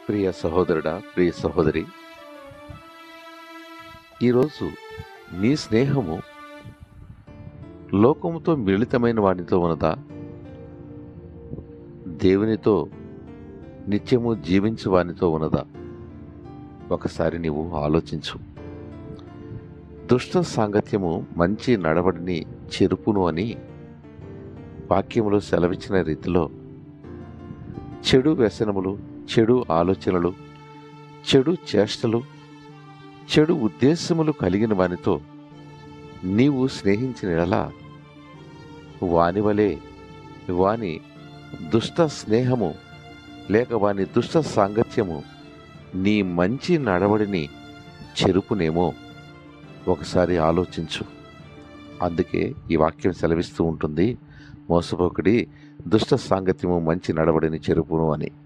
ప్రియ సహోదరుడా ప్రియ సహోదరి ఈరోజు నీ స్నేహము లోకముతో మిళితమైన వానితో ఉన్నదా దేవునితో నిత్యము జీవించు వానితో ఉన్నదా ఒకసారి నీవు ఆలోచించు దుష్ట సాంగత్యము మంచి నడవడిని చెరుపును అని వాక్యములో సెలవిచ్చిన రీతిలో చెడు వ్యసనములు చెడు ఆలోచనలు చెడు చేష్టలు చెడు ఉద్దేశములు కలిగిన వానితో నీవు స్నేహించిన ఎడలా వాని వలె వాని దుష్ట స్నేహము లేక వాని దుష్ట సాంగత్యము నీ మంచి నడవడిని చెరుపునేమో ఒకసారి ఆలోచించు అందుకే ఈ వాక్యం సెలవిస్తూ ఉంటుంది మోసపోకుడి దుష్ట సాంగత్యము మంచి నడవడిని చెరుపును అని